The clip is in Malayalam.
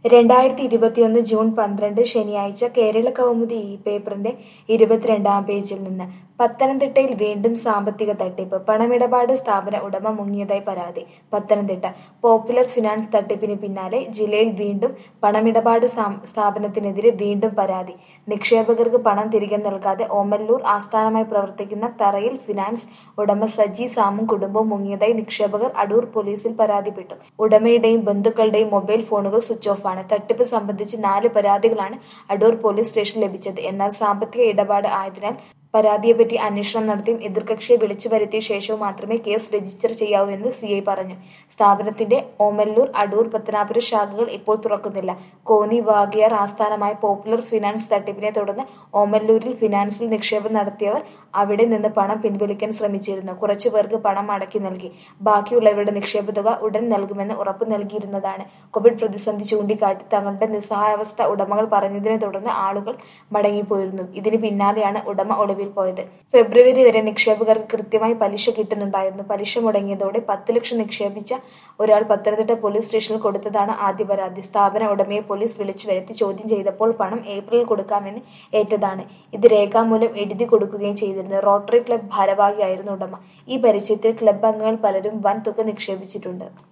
രണ്ടായിരത്തി ഇരുപത്തിയൊന്ന് ജൂൺ പന്ത്രണ്ട് ശനിയാഴ്ച കേരള കൗമുദി ഈ പേപ്പറിന്റെ ഇരുപത്തിരണ്ടാം പേജിൽ നിന്ന് പത്തനംതിട്ടയിൽ വീണ്ടും സാമ്പത്തിക തട്ടിപ്പ് പണമിടപാട് സ്ഥാപന ഉടമ മുങ്ങിയതായി പരാതി പത്തനംതിട്ട പോപ്പുലർ ഫിനാൻസ് തട്ടിപ്പിന് പിന്നാലെ ജില്ലയിൽ വീണ്ടും പണമിടപാട് സ്ഥാ- സ്ഥാപനത്തിനെതിരെ വീണ്ടും പരാതി നിക്ഷേപകർക്ക് പണം തിരികെ നൽകാതെ ഓമല്ലൂർ ആസ്ഥാനമായി പ്രവർത്തിക്കുന്ന തറയിൽ ഫിനാൻസ് ഉടമ സജി സാമും കുടുംബവും മുങ്ങിയതായി നിക്ഷേപകർ അടൂർ പോലീസിൽ പരാതിപ്പെട്ടു ഉടമയുടെയും ബന്ധുക്കളുടെയും മൊബൈൽ ഫോണുകൾ സ്വിച്ച് ഓഫ് ആണ് തട്ടിപ്പ് സംബന്ധിച്ച് നാല് പരാതികളാണ് അടൂർ പോലീസ് സ്റ്റേഷനിൽ ലഭിച്ചത് എന്നാൽ സാമ്പത്തിക ഇടപാട് ആയതിനാൽ പരാതിയെപ്പറ്റി അന്വേഷണം നടത്തിയും എതിർകക്ഷിയെ വിളിച്ചു വരുത്തിയ ശേഷവും മാത്രമേ കേസ് രജിസ്റ്റർ ചെയ്യാവൂ എന്ന് സി ഐ പറഞ്ഞു സ്ഥാപനത്തിന്റെ ഓമല്ലൂർ അടൂർ പത്തനാപുരം ശാഖകൾ ഇപ്പോൾ തുറക്കുന്നില്ല കോന്നി വാഗയാർ ആസ്ഥാനമായ പോപ്പുലർ ഫിനാൻസ് തട്ടിപ്പിനെ തുടർന്ന് ഓമല്ലൂരിൽ ഫിനാൻസിൽ നിക്ഷേപം നടത്തിയവർ അവിടെ നിന്ന് പണം പിൻവലിക്കാൻ ശ്രമിച്ചിരുന്നു കുറച്ചു പേർക്ക് പണം മടക്കി നൽകി ബാക്കിയുള്ളവരുടെ നിക്ഷേപ തുക ഉടൻ നൽകുമെന്ന് ഉറപ്പ് നൽകിയിരുന്നതാണ് കോവിഡ് പ്രതിസന്ധി ചൂണ്ടിക്കാട്ടി തങ്ങളുടെ നിസ്സഹായാവസ്ഥ ഉടമകൾ പറഞ്ഞതിനെ തുടർന്ന് ആളുകൾ മടങ്ങിപ്പോയിരുന്നു ഇതിന് പിന്നാലെയാണ് ഉടമ ഒളിവിൽ പോയത് ഫെബ്രുവരി വരെ നിക്ഷേപകർക്ക് കൃത്യമായി പലിശ കിട്ടുന്നുണ്ടായിരുന്നു പലിശ മുടങ്ങിയതോടെ പത്ത് ലക്ഷം നിക്ഷേപിച്ച ഒരാൾ പത്തനംതിട്ട പോലീസ് സ്റ്റേഷനിൽ കൊടുത്തതാണ് ആദ്യ പരാതി സ്ഥാപന ഉടമയെ പോലീസ് വിളിച്ചു വരുത്തി ചോദ്യം ചെയ്തപ്പോൾ പണം ഏപ്രിലിൽ കൊടുക്കാമെന്ന് ഏറ്റതാണ് ഇത് രേഖാമൂലം എഴുതി കൊടുക്കുകയും ചെയ്തിരുന്നു റോട്ടറി ക്ലബ് ഭാരവാഹിയായിരുന്നു ഉടമ ഈ പരിചയത്തിൽ ക്ലബ് അംഗങ്ങൾ പലരും വൻ തുക നിക്ഷേപിച്ചിട്ടുണ്ട്